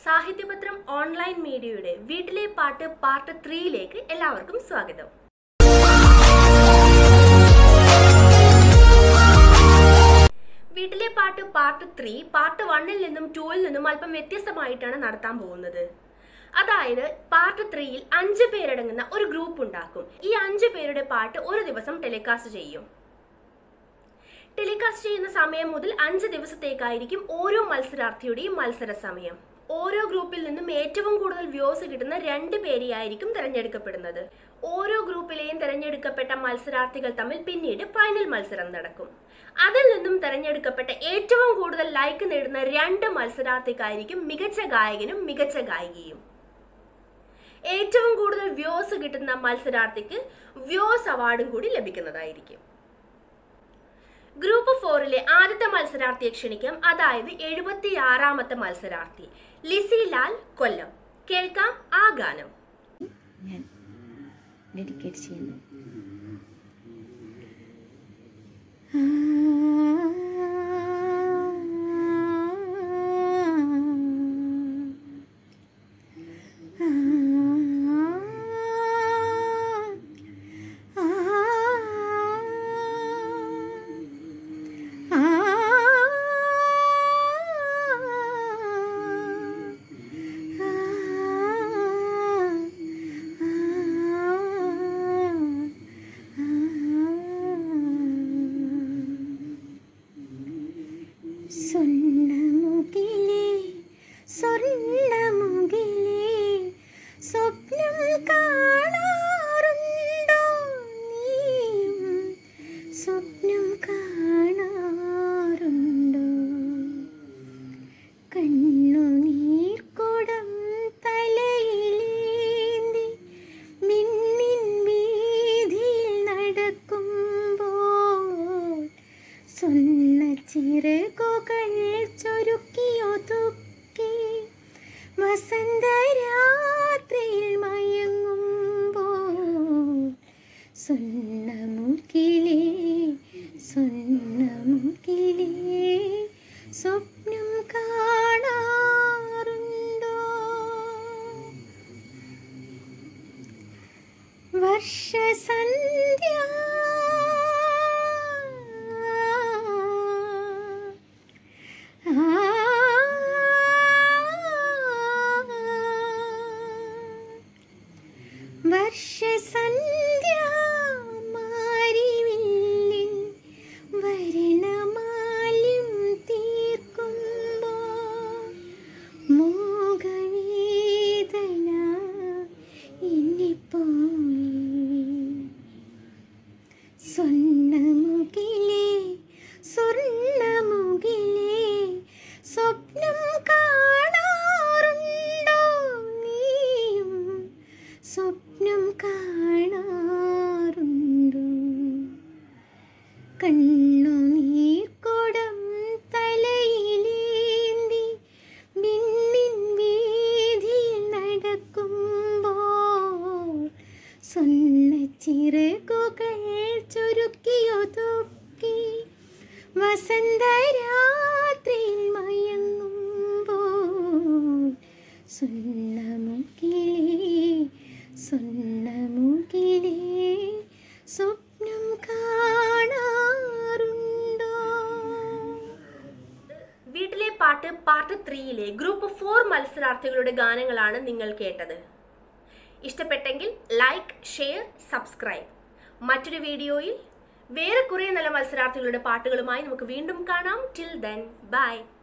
സാഹിത്യപത്രം online മീഡിയയുടെ വീട്ടിലെ പാട്ട് പാർട്ട് ത്രീയിലേക്ക് എല്ലാവർക്കും സ്വാഗതം വീട്ടിലെ പാട്ട് പാർട്ട് ത്രീ പാർട്ട് വണ്ണിൽ നിന്നും ടൂവിൽ നിന്നും അല്പം വ്യത്യസ്തമായിട്ടാണ് നടത്താൻ പോകുന്നത് അതായത് പാർട്ട് ത്രീയിൽ അഞ്ച് പേരടങ്ങുന്ന ഒരു ഗ്രൂപ്പ് ഉണ്ടാക്കും ഈ അഞ്ച് പേരുടെ പാട്ട് ഒരു ദിവസം ടെലികാസ്റ്റ് ചെയ്യും ടെലികാസ്റ്റ് ചെയ്യുന്ന സമയം മുതൽ അഞ്ച് ദിവസത്തേക്കായിരിക്കും ഓരോ മത്സരാർത്ഥിയുടെയും മത്സര സമയം ഓരോ ഗ്രൂപ്പിൽ നിന്നും ഏറ്റവും കൂടുതൽ വ്യൂസ് കിട്ടുന്ന രണ്ട് പേരെയായിരിക്കും തിരഞ്ഞെടുക്കപ്പെടുന്നത് ഓരോ ഗ്രൂപ്പിലെയും തിരഞ്ഞെടുക്കപ്പെട്ട മത്സരാർത്ഥികൾ തമ്മിൽ പിന്നീട് ഫൈനൽ മത്സരം നടക്കും അതിൽ നിന്നും തിരഞ്ഞെടുക്കപ്പെട്ട ഏറ്റവും കൂടുതൽ ലൈക്ക് നേടുന്ന രണ്ട് മത്സരാർത്ഥിക്കായിരിക്കും മികച്ച ഗായകനും മികച്ച ഗായികയും ഏറ്റവും കൂടുതൽ വ്യൂസ് കിട്ടുന്ന മത്സരാർത്ഥിക്ക് വ്യൂസ് അവാർഡും കൂടി ലഭിക്കുന്നതായിരിക്കും ഗ്രൂപ്പ് ഫോറിലെ ആദ്യത്തെ മത്സരാർത്ഥിയെ ക്ഷണിക്കാം അതായത് എഴുപത്തിയാറാമത്തെ മത്സരാർത്ഥി ലിസി ലാൽ കൊല്ലം കേൾക്കാം ആ ഗാനം ഞാൻ ഡെഡിക്കേറ്റ് ചെയ്യുന്നു സ്വർണ്ണമുകിലേ സ്വർണ്ണമുകിലേ സ്വപ്നം കാണാറുണ്ടോ നീയും സ്വപ്നം കാണാറുണ്ടോ കണ്ണുനീർക്കുടം തലയിലേന്തി മിന്നിൻ വീതിയിൽ നടക്കുമ്പോൾ സ്വർണ്ണ ചിറകുകൾ ചൊരുക്കിയൊതുക്കി വസന്തരാത്രിയിൽ മയങ്ങുമ്പോൾ സ്വർണ്ണമുക്കിലേ സ്വർണ്ണമുക്കിലേ സ്വപ്നം കാണാറുണ്ടോ വർഷസന്ധ്യ വർഷസന്ധ്യ മാരിവില്ലിൽ വരണമാല്യം തീർക്കുമ്പോൾ മോഹവേദന ഇന്നിപ്പോയി സ്വർണ്ണമുകിലേ സ്വർണ്ണമുകിലേ സ്വപ്നം കാണാറുണ്ടോ നീയും സ്വപ്നം കാണാറുണ്ടോ കണ്ണുനീർക്കുടം തലയിലേന്തി മിന്നിൻ വീതിയിൽ നടക്കുമ്പോൾ സ്വർണ്ണച്ചിറകുകൾ ചുരുക്കിയൊതുക്കി വസന്തരാത്രിയിൽ മയങ്ങുമ്പോൾ സ്വർണ്ണമുകിലേ സ്വർണ്ണമുകിലേ സ്വപ്നം കാണാറുണ്ടോ വീട്ടിലെ പാട്ട് പാർട്ട് ത്രീയിലെ ഗ്രൂപ്പ് ഫോർ മത്സരാർത്ഥികളുടെ ഗാനങ്ങളാണ് നിങ്ങൾ കേട്ടത് ഇഷ്ടപ്പെട്ടെങ്കിൽ ലൈക്ക് ഷെയർ സബ്സ്ക്രൈബ് മറ്റൊരു വീഡിയോയിൽ വേറെ കുറേ നല്ല മത്സരാർത്ഥികളുടെ പാട്ടുകളുമായി നമുക്ക് വീണ്ടും കാണാം ടിൽ ദെൻ ബൈ